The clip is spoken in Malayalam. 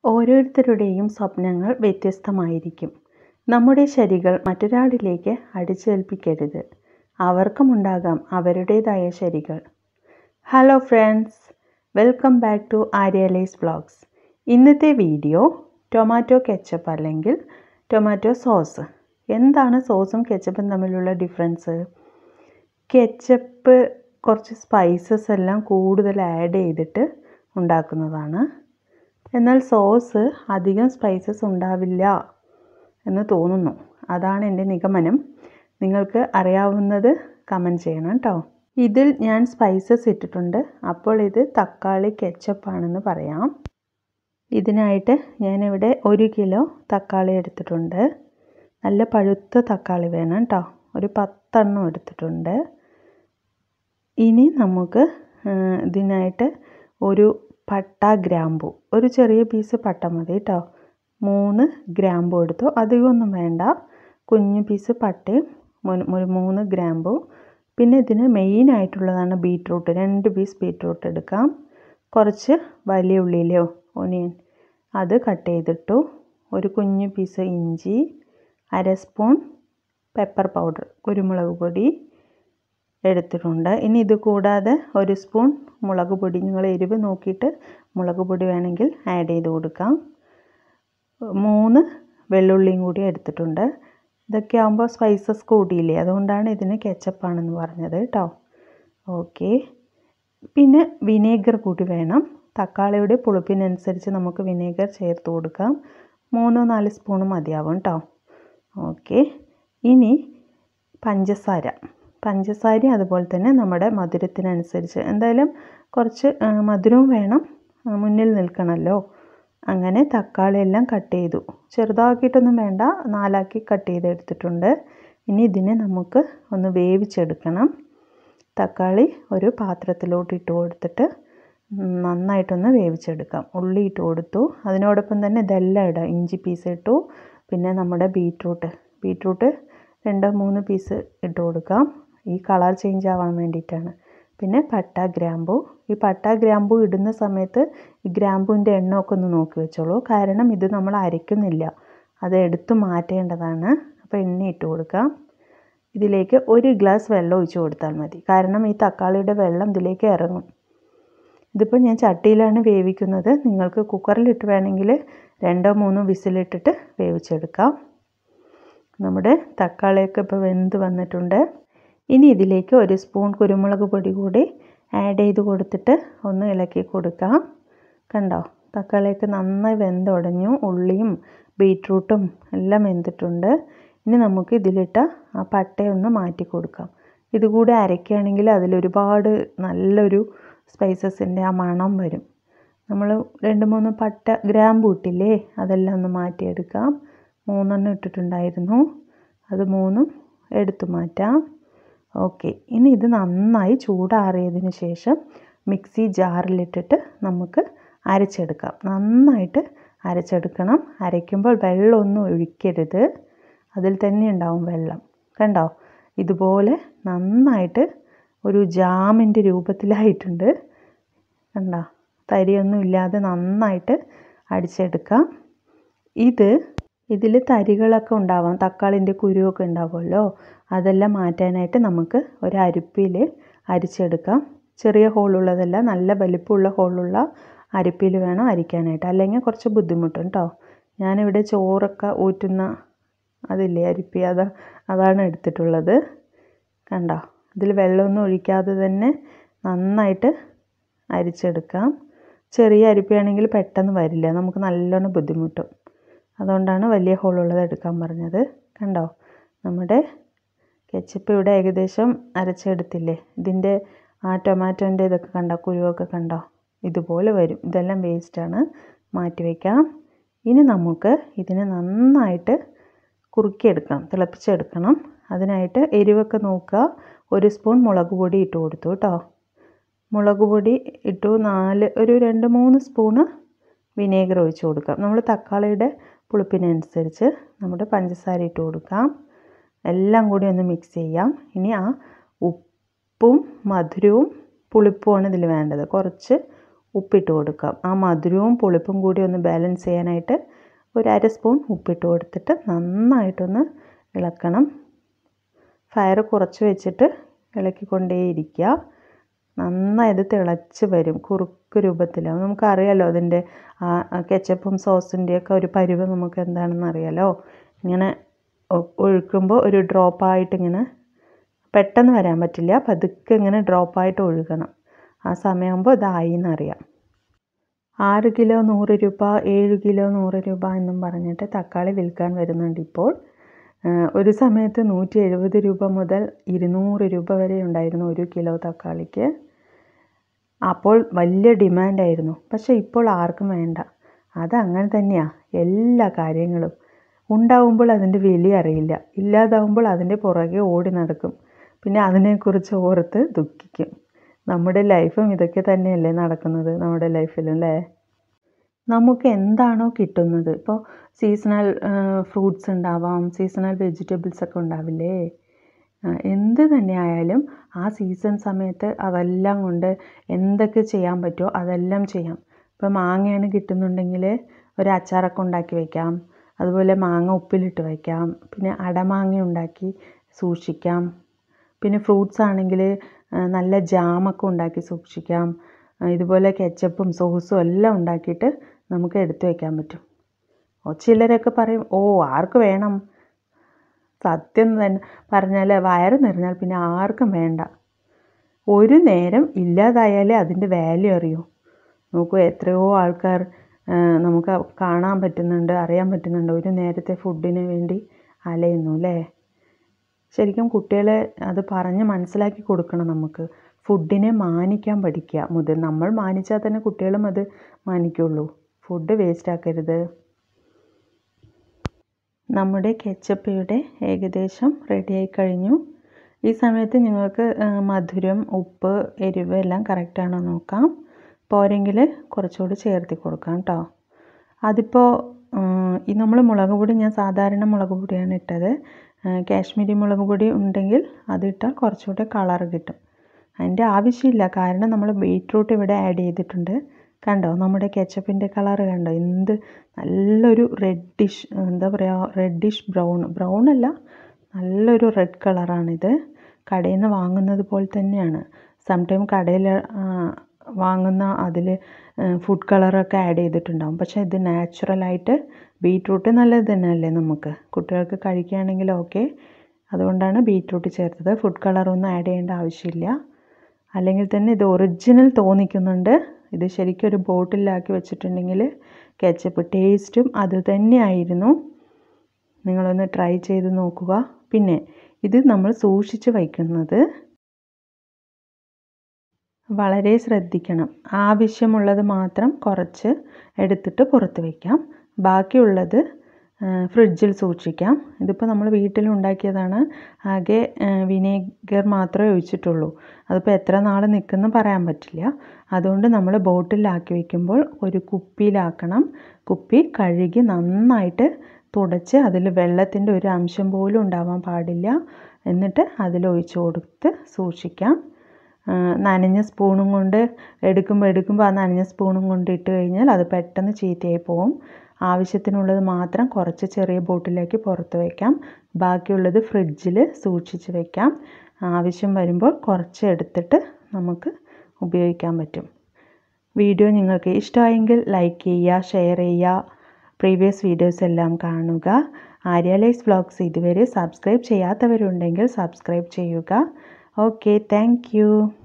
ഓരോരുത്തരുടെയും സ്വപ്നങ്ങൾ വ്യത്യസ്തമായിരിക്കും നമ്മുടെ ശരികൾ മറ്റൊരാളിലേക്ക് അടിച്ചേൽപ്പിക്കരുത് അവർക്കുമുണ്ടാകാം അവരുടേതായ ശരികൾ hello friends welcome back to Aryalise vlogs ഇന്നത്തെ വീഡിയോ ടൊമാറ്റോ കെച്ചപ്പ് അല്ലെങ്കിൽ ടൊമാറ്റോ സോസ് എന്താണ് സോസും കെച്ചപ്പും തമ്മിലുള്ള ഡിഫറൻസ് കെച്ചപ്പ് കുറച്ച് സ്പൈസസ് എല്ലാം കൂടുതൽ ആഡ് ചെയ്തിട്ട് ഉണ്ടാക്കുന്നതാണ് എന്നാൽ സോസ് അധികം സ്പൈസസ് ഉണ്ടാവില്ല എന്ന് തോന്നുന്നു അതാണ് എൻ്റെ നിഗമനം നിങ്ങൾക്ക് അറിയാവുന്നത് കമൻറ്റ് ചെയ്യണം കേട്ടോ ഇതിൽ ഞാൻ സ്പൈസസ് ഇട്ടിട്ടുണ്ട് അപ്പോൾ ഇത് തക്കാളി കെച്ചപ്പാണെന്ന് പറയാം ഇതിനായിട്ട് ഞാനിവിടെ ഒരു കിലോ തക്കാളി എടുത്തിട്ടുണ്ട് നല്ല പഴുത്ത തക്കാളി വേണം കേട്ടോ ഒരു പത്തെണ്ണം എടുത്തിട്ടുണ്ട് ഇനി നമുക്ക് ഇതിനായിട്ട് ഒരു പട്ട ഗ്രാമ്പു ഒരു ചെറിയ പീസ് പട്ട മതി കേട്ടോ മൂന്ന് ഗ്രാമ്പു എടുത്തു അധികമൊന്നും വേണ്ട കുഞ്ഞു പീസ് പട്ടയും ഒരു മൂന്ന് ഗ്രാമ്പു പിന്നെ ഇതിന് മെയിൻ ആയിട്ടുള്ളതാണ് ബീട്രൂട്ട് രണ്ട് പീസ് ബീട്രൂട്ട് എടുക്കാം കുറച്ച് വലിയ ഉള്ളിയിലോ ഒനിയൻ അത് കട്ട് ചെയ്തിട്ടു ഒരു കുഞ്ഞു പീസ് ഇഞ്ചി അര സ്പൂൺ പെപ്പർ പൗഡർ കുരുമുളക് പൊടി എടുത്തിട്ടുണ്ട് ഇനി ഇത് കൂടാതെ ഒരു സ്പൂൺ മുളക് പൊടി നിങ്ങൾ എരിവ് നോക്കിയിട്ട് മുളക് പൊടി വേണമെങ്കിൽ ആഡ് ചെയ്ത് കൊടുക്കാം മൂന്ന് വെള്ളുള്ളിയും കൂടി എടുത്തിട്ടുണ്ട് ഇതൊക്കെ ആകുമ്പോൾ സ്പൈസസ് കൂടിയില്ലേ അതുകൊണ്ടാണ് ഇതിന് കെച്ചപ്പാണെന്ന് പറഞ്ഞത് കേട്ടോ ഓക്കെ പിന്നെ വിനേഗർ കൂടി വേണം തക്കാളിയുടെ പുളിപ്പിനനുസരിച്ച് നമുക്ക് വിനേഗർ ചേർത്ത് കൊടുക്കാം മൂന്നോ നാല് സ്പൂൺ മതിയാവും കേട്ടോ ഓക്കെ ഇനി പഞ്ചസാര പഞ്ചസാര അതുപോലെ തന്നെ നമ്മുടെ മധുരത്തിനനുസരിച്ച് എന്തായാലും കുറച്ച് മധുരവും വേണം മുന്നിൽ നിൽക്കണമല്ലോ അങ്ങനെ തക്കാളി എല്ലാം കട്ട് ചെയ്തു ചെറുതാക്കിയിട്ടൊന്നും വേണ്ട നാലാക്കി കട്ട് ചെയ്തെടുത്തിട്ടുണ്ട് ഇനി ഇതിനെ നമുക്ക് ഒന്ന് വേവിച്ചെടുക്കണം തക്കാളി ഒരു പാത്രത്തിലോട്ട് ഇട്ട് കൊടുത്തിട്ട് നന്നായിട്ടൊന്ന് വേവിച്ചെടുക്കാം ഉള്ളി ഇട്ട് കൊടുത്തു അതിനോടൊപ്പം തന്നെ ഇതെല്ലാം ഇടാം ഇഞ്ചി പീസ് ഇട്ടു പിന്നെ നമ്മുടെ ബീട്രൂട്ട് ബീട്രൂട്ട് രണ്ടോ മൂന്ന് പീസ് ഇട്ട് കൊടുക്കാം ഈ കളർ ചേഞ്ച് ആവാൻ വേണ്ടിയിട്ടാണ് പിന്നെ പട്ട ഗ്രാമ്പു ഈ പട്ട ഗ്രാമ്പു ഇടുന്ന സമയത്ത് ഈ ഗ്രാമ്പുവിൻ്റെ എണ്ണമൊക്കെ ഒന്ന് നോക്കി വെച്ചോളൂ കാരണം ഇത് നമ്മൾ അരയ്ക്കുന്നില്ല അത് എടുത്തു മാറ്റേണ്ടതാണ് അപ്പോൾ എണ്ണ ഇട്ട് കൊടുക്കാം ഇതിലേക്ക് ഒരു ഗ്ലാസ് വെള്ളം ഒഴിച്ച് കൊടുത്താൽ മതി കാരണം ഈ തക്കാളിയുടെ വെള്ളം ഇതിലേക്ക് ഇറങ്ങും ഇതിപ്പോൾ ഞാൻ ചട്ടിയിലാണ് വേവിക്കുന്നത് നിങ്ങൾക്ക് കുക്കറിലിട്ട് വേണമെങ്കിൽ രണ്ടോ മൂന്നോ വിസിലിട്ടിട്ട് വേവിച്ചെടുക്കാം നമ്മുടെ തക്കാളിയൊക്കെ ഇപ്പോൾ വെന്ത് വന്നിട്ടുണ്ട് ഇനി ഇതിലേക്ക് ഒരു സ്പൂൺ കുരുമുളക് പൊടി കൂടി ആഡ് ചെയ്ത് കൊടുത്തിട്ട് ഒന്ന് ഇളക്കി കൊടുക്കാം കണ്ടോ തക്കാളിയൊക്കെ നന്നായി വെന്തുടഞ്ഞു ഉള്ളിയും ബീട്രൂട്ടും എല്ലാം വെന്തിട്ടുണ്ട് ഇനി നമുക്ക് ഇതിലിട്ട ആ പട്ടയൊന്ന് മാറ്റി കൊടുക്കാം ഇതുകൂടെ അരയ്ക്കുകയാണെങ്കിൽ അതിലൊരുപാട് നല്ലൊരു സ്പൈസസിൻ്റെ ആ മണം വരും നമ്മൾ രണ്ട് മൂന്ന് പട്ട ഗ്രാമ്പ് ഇട്ടില്ലേ അതെല്ലാം ഒന്ന് മാറ്റിയെടുക്കാം മൂന്നെണ്ണം ഇട്ടിട്ടുണ്ടായിരുന്നു അത് മൂന്നും എടുത്തു മാറ്റാം ഓക്കെ ഇനി ഇത് നന്നായി ചൂടാറിയതിന് ശേഷം മിക്സി ജാറിലിട്ടിട്ട് നമുക്ക് അരച്ചെടുക്കാം നന്നായിട്ട് അരച്ചെടുക്കണം അരയ്ക്കുമ്പോൾ വെള്ളമൊന്നും ഒഴിക്കരുത് അതിൽ തന്നെ ഉണ്ടാവും വെള്ളം കണ്ടോ ഇതുപോലെ നന്നായിട്ട് ഒരു ജാമിൻ്റെ രൂപത്തിലായിട്ടുണ്ട് കണ്ടോ തരിയൊന്നും ഇല്ലാതെ നന്നായിട്ട് അടിച്ചെടുക്കാം ഇത് ഇതിൽ തരികളൊക്കെ ഉണ്ടാവാം തക്കാളിൻ്റെ കുരുവൊക്കെ ഉണ്ടാവുമല്ലോ അതെല്ലാം മാറ്റാനായിട്ട് നമുക്ക് ഒരു അരിപ്പിൽ അരിച്ചെടുക്കാം ചെറിയ ഹോളുള്ളതല്ല നല്ല വലിപ്പമുള്ള ഹോളുള്ള അരിപ്പിൽ വേണം അരിക്കാനായിട്ട് അല്ലെങ്കിൽ കുറച്ച് ബുദ്ധിമുട്ടുണ്ട് കേട്ടോ ഞാനിവിടെ ചോറൊക്കെ ഊറ്റുന്ന അതില്ലേ അരിപ്പി അതാ അതാണ് എടുത്തിട്ടുള്ളത് കണ്ടോ ഇതിൽ വെള്ളമൊന്നും ഒഴിക്കാതെ തന്നെ നന്നായിട്ട് അരിച്ചെടുക്കാം ചെറിയ അരിപ്പയാണെങ്കിൽ പെട്ടെന്ന് വരില്ല നമുക്ക് നല്ലോണം ബുദ്ധിമുട്ടും അതുകൊണ്ടാണ് വലിയ ഹോളുള്ളത് എടുക്കാൻ പറഞ്ഞത് കണ്ടോ നമ്മുടെ കെച്ചപ്പ് ഇവിടെ ഏകദേശം അരച്ചെടുത്തില്ലേ ഇതിൻ്റെ ആ ടൊമാറ്റോൻ്റെ ഇതൊക്കെ കണ്ടോ കുരുവൊക്കെ കണ്ടോ ഇതുപോലെ വരും ഇതെല്ലാം വേസ്റ്റാണ് മാറ്റി വയ്ക്കാം ഇനി നമുക്ക് ഇതിനെ നന്നായിട്ട് കുറുക്കിയെടുക്കണം തിളപ്പിച്ചെടുക്കണം അതിനായിട്ട് എരിവൊക്കെ നോക്കുക ഒരു സ്പൂൺ മുളക് പൊടി ഇട്ട് കൊടുത്തു കേട്ടോ മുളക് പൊടി ഇട്ടു നാല് ഒരു രണ്ട് മൂന്ന് സ്പൂണ് വിനേഗർ ഒഴിച്ച് കൊടുക്കാം നമ്മൾ തക്കാളിയുടെ പുളിപ്പിനനുസരിച്ച് നമ്മുടെ പഞ്ചസാര ഇട്ട് കൊടുക്കാം എല്ലാം കൂടി ഒന്ന് മിക്സ് ചെയ്യാം ഇനി ആ ഉപ്പും മധുരവും പുളിപ്പുമാണ് ഇതിൽ വേണ്ടത് കുറച്ച് ഉപ്പിട്ട് കൊടുക്കാം ആ മധുരവും പുളിപ്പും കൂടി ഒന്ന് ബാലൻസ് ചെയ്യാനായിട്ട് ഒരു അര സ്പൂൺ ഉപ്പിട്ട് കൊടുത്തിട്ട് നന്നായിട്ടൊന്ന് ഇളക്കണം ഫയർ കുറച്ച് വെച്ചിട്ട് ഇളക്കിക്കൊണ്ടേയിരിക്കുക നന്നായി ഇത് തിളച്ച് വരും കുറുക്ക് രൂപത്തിലാവും നമുക്കറിയാലോ അതിൻ്റെ ആ കെച്ചപ്പും സോസിൻ്റെയൊക്കെ ഒരു പരുവ് നമുക്ക് എന്താണെന്ന് അറിയാലോ ഇങ്ങനെ ഒഴിക്കുമ്പോൾ ഒരു ഡ്രോപ്പായിട്ട് ഇങ്ങനെ പെട്ടെന്ന് വരാൻ പറ്റില്ല പതുക്കെ ഇങ്ങനെ ഡ്രോപ്പായിട്ട് ഒഴുകണം ആ സമയമാകുമ്പോൾ ഇതായി എന്നറിയാം ആറ് കിലോ നൂറ് രൂപ ഏഴ് കിലോ നൂറ് രൂപ എന്നും പറഞ്ഞിട്ട് തക്കാളി വിൽക്കാൻ വരുന്നുണ്ട് ഇപ്പോൾ ഒരു സമയത്ത് നൂറ്റി എഴുപത് രൂപ മുതൽ ഇരുന്നൂറ് രൂപ വരെ ഉണ്ടായിരുന്നു ഒരു കിലോ തക്കാളിക്ക് അപ്പോൾ വലിയ ഡിമാൻഡായിരുന്നു പക്ഷേ ഇപ്പോൾ ആർക്കും വേണ്ട അതങ്ങനെ തന്നെയാണ് എല്ലാ കാര്യങ്ങളും ഉണ്ടാവുമ്പോൾ അതിൻ്റെ വില അറിയില്ല ഇല്ലാതാവുമ്പോൾ അതിൻ്റെ പുറകെ ഓടി നടക്കും പിന്നെ അതിനെക്കുറിച്ച് ഓർത്ത് ദുഃഖിക്കും നമ്മുടെ ലൈഫും ഇതൊക്കെ തന്നെയല്ലേ നടക്കുന്നത് നമ്മുടെ ലൈഫിലും അല്ലേ നമുക്ക് എന്താണോ കിട്ടുന്നത് ഇപ്പോൾ സീസണൽ ഫ്രൂട്ട്സ് ഉണ്ടാവാം സീസണൽ വെജിറ്റബിൾസ് ഒക്കെ ഉണ്ടാവില്ലേ എന്ത് തന്നെ ആയാലും ആ സീസൺ സമയത്ത് അതെല്ലാം കൊണ്ട് എന്തൊക്കെ ചെയ്യാൻ പറ്റുമോ അതെല്ലാം ചെയ്യാം ഇപ്പോൾ മാങ്ങയാണ് കിട്ടുന്നുണ്ടെങ്കിൽ ഒരു അച്ചാറൊക്കെ ഉണ്ടാക്കി വയ്ക്കാം അതുപോലെ മാങ്ങ ഉപ്പിലിട്ട് വയ്ക്കാം പിന്നെ അടമാങ്ങ ഉണ്ടാക്കി സൂക്ഷിക്കാം പിന്നെ ഫ്രൂട്ട്സ് ആണെങ്കിൽ നല്ല ജാമൊക്കെ ഉണ്ടാക്കി സൂക്ഷിക്കാം ഇതുപോലെ കെച്ചപ്പും സോസും എല്ലാം ഉണ്ടാക്കിയിട്ട് നമുക്ക് എടുത്തു വയ്ക്കാൻ പറ്റും ചിലരൊക്കെ പറയും ഓ ആർക്ക് വേണം സത്യം തന്നെ പറഞ്ഞാൽ വയറ് നിറഞ്ഞാൽ പിന്നെ ആർക്കും വേണ്ട ഒരു നേരം ഇല്ലാതായാലേ അതിൻ്റെ വാല്യൂ അറിയൂ നോക്കൂ എത്രയോ ആൾക്കാർ നമുക്ക് കാണാൻ പറ്റുന്നുണ്ട് അറിയാൻ പറ്റുന്നുണ്ട് ഒരു നേരത്തെ ഫുഡിന് വേണ്ടി അലയുന്നു അല്ലേ ശരിക്കും കുട്ടികളെ അത് പറഞ്ഞ് മനസ്സിലാക്കി കൊടുക്കണം നമുക്ക് ഫുഡിനെ മാനിക്കാൻ പഠിക്കുക മുതൽ നമ്മൾ മാനിച്ചാൽ തന്നെ കുട്ടികളും അത് മാനിക്കുള്ളൂ ഫുഡ് വേസ്റ്റ് ആക്കരുത് നമ്മുടെ കെച്ചപ്പയുടെ ഏകദേശം റെഡിയായി കഴിഞ്ഞു ഈ സമയത്ത് നിങ്ങൾക്ക് മധുരം ഉപ്പ് എരിവ് എല്ലാം കറക്റ്റാണോ നോക്കാം പോരെങ്കിൽ കുറച്ചുകൂടി ചേർത്തി കൊടുക്കാം കേട്ടോ അതിപ്പോൾ ഈ നമ്മൾ മുളക് പൊടി ഞാൻ സാധാരണ മുളക് പൊടിയാണ് ഇട്ടത് കാശ്മീരി മുളക് പൊടി ഉണ്ടെങ്കിൽ അതിട്ടാൽ കുറച്ചുകൂടെ കളർ കിട്ടും അതിൻ്റെ ആവശ്യമില്ല കാരണം നമ്മൾ ബീറ്റ്റൂട്ട് ഇവിടെ ആഡ് ചെയ്തിട്ടുണ്ട് കണ്ടോ നമ്മുടെ കെച്ചപ്പിൻ്റെ കളർ കണ്ടോ എന്ത് നല്ലൊരു റെഡിഷ് എന്താ പറയുക റെഡിഷ് ബ്രൗൺ ബ്രൗൺ അല്ല നല്ലൊരു റെഡ് കളറാണിത് കടയിൽ നിന്ന് വാങ്ങുന്നത് പോലെ തന്നെയാണ് സംടൈം കടയിൽ വാങ്ങുന്ന അതിൽ ഫുഡ് കളറൊക്കെ ആഡ് ചെയ്തിട്ടുണ്ടാവും പക്ഷേ ഇത് നാച്ചുറലായിട്ട് ബീറ്റ്റൂട്ട് നല്ലത് തന്നെയല്ലേ നമുക്ക് കുട്ടികൾക്ക് കഴിക്കുകയാണെങ്കിൽ ഓക്കെ അതുകൊണ്ടാണ് ബീറ്റ്റൂട്ട് ചേർത്തത് ഫുഡ് കളറൊന്നും ആഡ് ചെയ്യേണ്ട ആവശ്യമില്ല അല്ലെങ്കിൽ തന്നെ ഇത് ഒറിജിനൽ തോന്നിക്കുന്നുണ്ട് ഇത് ശരിക്കും ഒരു ബോട്ടിലാക്കി വെച്ചിട്ടുണ്ടെങ്കിൽ കെച്ചപ്പ് ടേസ്റ്റും അത് തന്നെയായിരുന്നു നിങ്ങളൊന്ന് ട്രൈ ചെയ്ത് നോക്കുക പിന്നെ ഇത് നമ്മൾ സൂക്ഷിച്ച് വയ്ക്കുന്നത് വളരെ ശ്രദ്ധിക്കണം ആവശ്യമുള്ളത് മാത്രം കുറച്ച് എടുത്തിട്ട് പുറത്ത് വയ്ക്കാം ബാക്കിയുള്ളത് ഫ്രിഡ്ജിൽ സൂക്ഷിക്കാം ഇതിപ്പോൾ നമ്മൾ വീട്ടിൽ ഉണ്ടാക്കിയതാണ് ആകെ വിനേഗർ മാത്രമേ ഒഴിച്ചിട്ടുള്ളൂ അതിപ്പോൾ എത്ര നാൾ നിൽക്കുമെന്ന് പറയാൻ പറ്റില്ല അതുകൊണ്ട് നമ്മൾ ബോട്ടിലാക്കി വയ്ക്കുമ്പോൾ ഒരു കുപ്പിയിലാക്കണം കുപ്പി കഴുകി നന്നായിട്ട് തുടച്ച് അതിൽ വെള്ളത്തിൻ്റെ ഒരു അംശം പോലും ഉണ്ടാവാൻ പാടില്ല എന്നിട്ട് അതിൽ ഒഴിച്ച് കൊടുത്ത് സൂക്ഷിക്കാം നനഞ്ഞ സ്പൂണും കൊണ്ട് എടുക്കുമ്പോൾ എടുക്കുമ്പോൾ ആ നനഞ്ഞ സ്പൂണും കൊണ്ട് ഇട്ട് കഴിഞ്ഞാൽ അത് പെട്ടെന്ന് ചീത്തയായി പോകും ആവശ്യത്തിനുള്ളത് മാത്രം കുറച്ച് ചെറിയ ബോട്ടിലേക്ക് പുറത്ത് വയ്ക്കാം ബാക്കിയുള്ളത് ഫ്രിഡ്ജിൽ സൂക്ഷിച്ച് വയ്ക്കാം ആവശ്യം വരുമ്പോൾ കുറച്ച് എടുത്തിട്ട് നമുക്ക് ഉപയോഗിക്കാൻ പറ്റും വീഡിയോ നിങ്ങൾക്ക് ഇഷ്ടമായെങ്കിൽ ലൈക്ക് ചെയ്യുക ഷെയർ ചെയ്യുക പ്രീവിയസ് വീഡിയോസ് എല്ലാം കാണുക ആര്യാലൈസ് വ്ളോഗ്സ് ഇതുവരെ സബ്സ്ക്രൈബ് ചെയ്യാത്തവരുണ്ടെങ്കിൽ സബ്സ്ക്രൈബ് ചെയ്യുക ഓക്കെ താങ്ക്